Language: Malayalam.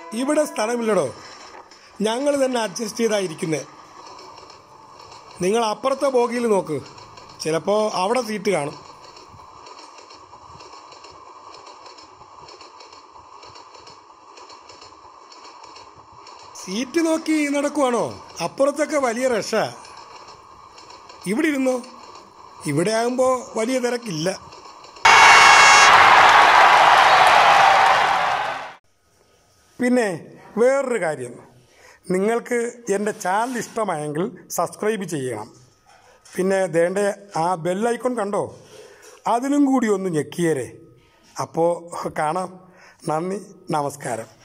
ഇവിടെ സ്ഥലമില്ലടോ ഞങ്ങൾ തന്നെ അഡ്ജസ്റ്റ് ചെയ്തായിരിക്കുന്നത് നിങ്ങൾ അപ്പുറത്തെ ബോഗിയിൽ നോക്ക് ചിലപ്പോൾ അവിടെ സീറ്റ് കാണും സീറ്റ് നോക്കി നടക്കുവാണോ അപ്പുറത്തൊക്കെ വലിയ റഷാ ഇവിടെ ഇരുന്നോ ഇവിടെ ആകുമ്പോൾ വലിയ തിരക്കില്ല പിന്നെ വേറൊരു കാര്യം നിങ്ങൾക്ക് എൻ്റെ ചാനൽ ഇഷ്ടമായെങ്കിൽ സബ്സ്ക്രൈബ് ചെയ്യണം പിന്നെ ദേണ്ട ആ ബെല്ലൈക്കൺ കണ്ടോ അതിനും കൂടി ഒന്ന് ഞെക്കിയേരെ അപ്പോൾ കാണാം നന്ദി നമസ്കാരം